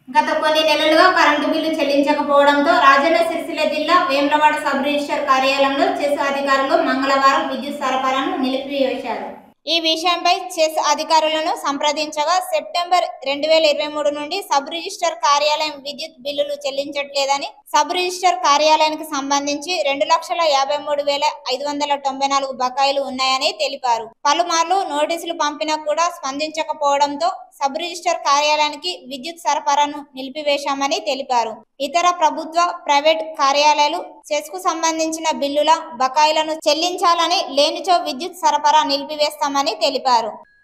గత కొన్ని నెలలుగా కరెంటు బిల్లు చెల్లించకపోవడంతో రాజన్న సిరిసిల్ల జిల్లా వేములవాడ సబ్ రిజిస్టర్ కార్యాలయంలో చెస్ అధికారులు మంగళవారం విద్యుత్ సరఫరాను నిలిపివేశారు ఈ విషయంపై చెస్ అధికారులను సంప్రదించగా సెప్టెంబర్ రెండు వేల ఇరవై మూడు నుండి సబ్ రిజిస్టర్ కార్యాలయం విద్యుత్ బిల్లులు చెల్లించట్లేదని సబ్ రిజిస్టర్ కార్యాలయానికి సంబంధించి రెండు లక్షల యాభై మూడు వేల ఐదు వందల తొంభై నాలుగు బకాయిలు ఉన్నాయని తెలిపారు పలుమార్లు నోటీసులు పంపినా కూడా స్పందించకపోవడంతో సబ్ రిజిస్టర్ కార్యాలయానికి విద్యుత్ సరఫరాను నిలిపివేశామని తెలిపారు ఇతర ప్రభుత్వ ప్రైవేట్ కార్యాలయాలు చెస్ కు సంబంధించిన బిల్లుల బకాయిలను చెల్లించాలని లేనిచో విద్యుత్ సరఫరా నిలిపివేస్తామని తెలిపారు